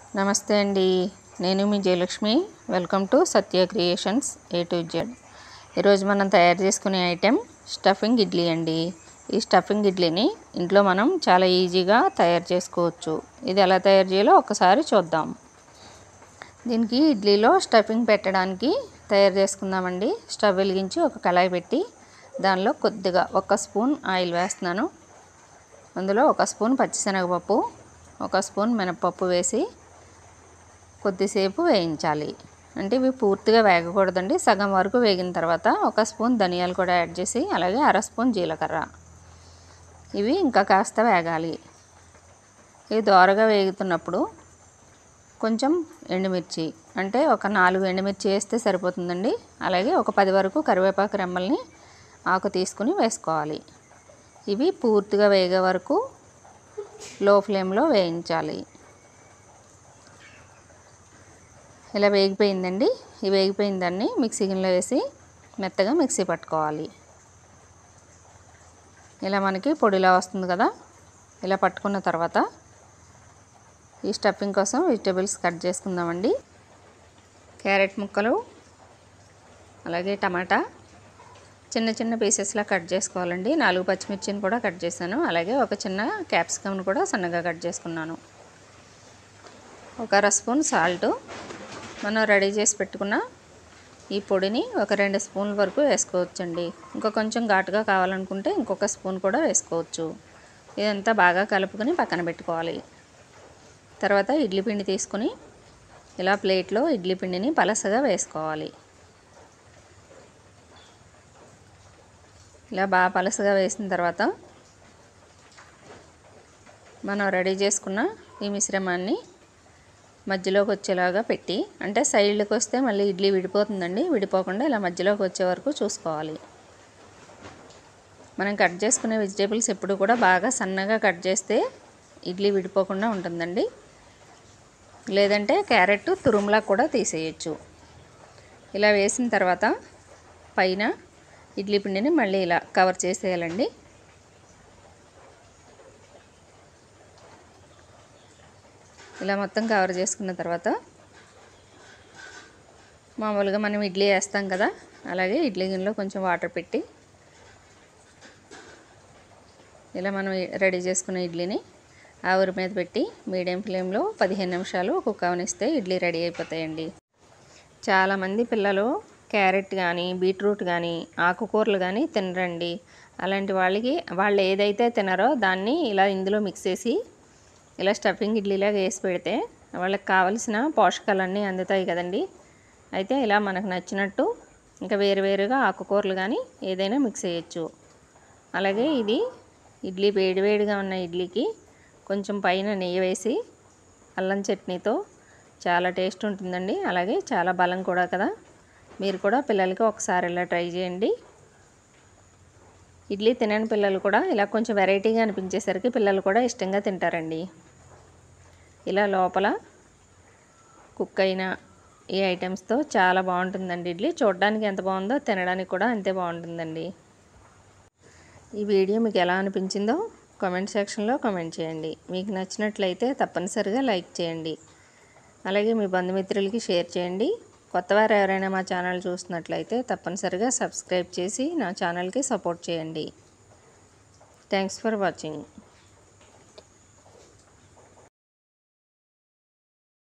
నమస్తే అండి నేను మీ Jayalakshmi welcome to Satya creations A to Z ఈరోజు మనం తయారు చేసుకునే ఐటెం స్టఫింగ్ ఇడ్లీ అండి ఈ స్టఫింగ్ ఇడ్లీని ఇంట్లో మనం చాలా ఈజీగా తయారు చేసుకోవచ్చు ఇది ఎలా తయారు చేయాలో ఒకసారి చూద్దాం దీనికి ఇడ్లీలో స్టఫింగ్ పెట్టడానికి తయారు చేసుకుందామండి స్టవ్ వెలిగించి ఒక కళాయి పెట్టి దానిలో కొద్దిగా ఒక స్పూన్ ఆయిల్ వేస్తున్నాను అందులో ఒక స్పూన్ పచ్చిశనగపప్పు ఒక స్పూన్ మినపప్పు వేసి కొద్దిసేపు వేయించాలి అంటే ఇవి పూర్తిగా వేగకూడదండి సగం వరకు వేగిన తర్వాత ఒక స్పూన్ ధనియాలు కూడా యాడ్ చేసి అలాగే అర స్పూన్ జీలకర్ర ఇవి ఇంకా కాస్త వేగాలి ఇవి దోరగా వేగుతున్నప్పుడు కొంచెం ఎండుమిర్చి అంటే ఒక నాలుగు ఎండుమిర్చి వేస్తే సరిపోతుందండి అలాగే ఒక పది వరకు కరివేపాకు రెమ్మల్ని ఆకు తీసుకుని వేసుకోవాలి ఇవి పూర్తిగా వేగే వరకు లో ఫ్లేమ్లో వేయించాలి ఇలా వేగిపోయిందండి ఈ వేగిపోయిన దాన్ని మిక్సీ గిన్నెలో వేసి మెత్తగా మిక్సీ పట్టుకోవాలి ఇలా మనకి పొడిలా వస్తుంది కదా ఇలా పట్టుకున్న తర్వాత ఈ స్టఫింగ్ కోసం వెజిటేబుల్స్ కట్ చేసుకుందామండి క్యారెట్ ముక్కలు అలాగే టమాటా చిన్న చిన్న పీసెస్లా కట్ చేసుకోవాలండి నాలుగు పచ్చిమిర్చిని కూడా కట్ చేశాను అలాగే ఒక చిన్న క్యాప్సికమ్ని కూడా సన్నగా కట్ చేసుకున్నాను ఒక అర స్పూన్ సాల్ట్ మనం రెడీ చేసి పెట్టుకున్న ఈ పొడిని ఒక రెండు స్పూన్ల వరకు వేసుకోవచ్చండి ఇంకా కొంచెం ఘాటుగా కావాలనుకుంటే ఇంకొక స్పూన్ కూడా వేసుకోవచ్చు ఇదంతా బాగా కలుపుకొని పక్కన పెట్టుకోవాలి తర్వాత ఇడ్లీ పిండి తీసుకుని ఇలా ప్లేట్లో ఇడ్లీ పిండిని పలసగా వేసుకోవాలి ఇలా బాగా పలసగా వేసిన తర్వాత మనం రెడీ చేసుకున్న ఈ మిశ్రమాన్ని మధ్యలోకి వచ్చేలాగా పెట్టి అంటే సైడ్కి వస్తే మళ్ళీ ఇడ్లీ విడిపోతుందండి విడిపోకుండా ఇలా మధ్యలోకి వచ్చే వరకు చూసుకోవాలి మనం కట్ చేసుకునే వెజిటేబుల్స్ ఎప్పుడు కూడా బాగా సన్నగా కట్ చేస్తే ఇడ్లీ విడిపోకుండా ఉంటుందండి లేదంటే క్యారెట్ తురుములా కూడా తీసేయచ్చు ఇలా వేసిన తర్వాత పైన ఇడ్లీ పిండిని మళ్ళీ ఇలా కవర్ చేసేయాలండి ఇలా మొత్తం కవర్ చేసుకున్న తర్వాత మామూలుగా మనం ఇడ్లీ వేస్తాం కదా అలాగే ఇడ్లీ గిన్నెలో కొంచెం వాటర్ పెట్టి ఇలా మనం రెడీ చేసుకున్న ఇడ్లీని ఆవిరి మీద పెట్టి మీడియం ఫ్లేమ్లో పదిహేను నిమిషాలు కుక్ అవనిస్తే ఇడ్లీ రెడీ అయిపోతాయండి చాలామంది పిల్లలు క్యారెట్ కానీ బీట్రూట్ కానీ ఆకుకూరలు కానీ తినరండి అలాంటి వాళ్ళకి వాళ్ళు ఏదైతే తినరో దాన్ని ఇలా ఇందులో మిక్స్ చేసి ఇలా స్టఫింగ్ ఇడ్లీలాగా వేసి పెడితే వాళ్ళకి కావలసిన పోషకాలన్నీ అందుతాయి కదండి అయితే ఇలా మనకు నచ్చినట్టు ఇంకా వేరువేరుగా ఆకుకూరలు కానీ ఏదైనా మిక్స్ చేయొచ్చు అలాగే ఇది ఇడ్లీ వేడివేడిగా ఉన్న ఇడ్లీకి కొంచెం పైన నెయ్యి వేసి అల్లం చట్నీతో చాలా టేస్ట్ ఉంటుందండి అలాగే చాలా బలం కూడా కదా మీరు కూడా పిల్లలకి ఒకసారి ఇలా ట్రై చేయండి ఇడ్లీ తినని పిల్లలు కూడా ఇలా కొంచెం వెరైటీగా అనిపించేసరికి పిల్లలు కూడా ఇష్టంగా తింటారండి ఇలా లోపల కుక్ అయిన ఈ ఐటమ్స్తో చాలా బాగుంటుందండి ఇడ్లీ చూడడానికి ఎంత బాగుందో తినడానికి కూడా అంతే బాగుంటుందండి ఈ వీడియో మీకు ఎలా అనిపించిందో కామెంట్ సెక్షన్లో కామెంట్ చేయండి మీకు నచ్చినట్లయితే తప్పనిసరిగా లైక్ చేయండి అలాగే మీ బంధుమిత్రులకి షేర్ చేయండి కొత్తవారు ఎవరైనా మా ఛానల్ చూస్తున్నట్లయితే తప్పనిసరిగా సబ్స్క్రైబ్ చేసి నా ఛానల్కి సపోర్ట్ చేయండి థ్యాంక్స్ ఫర్ వాచింగ్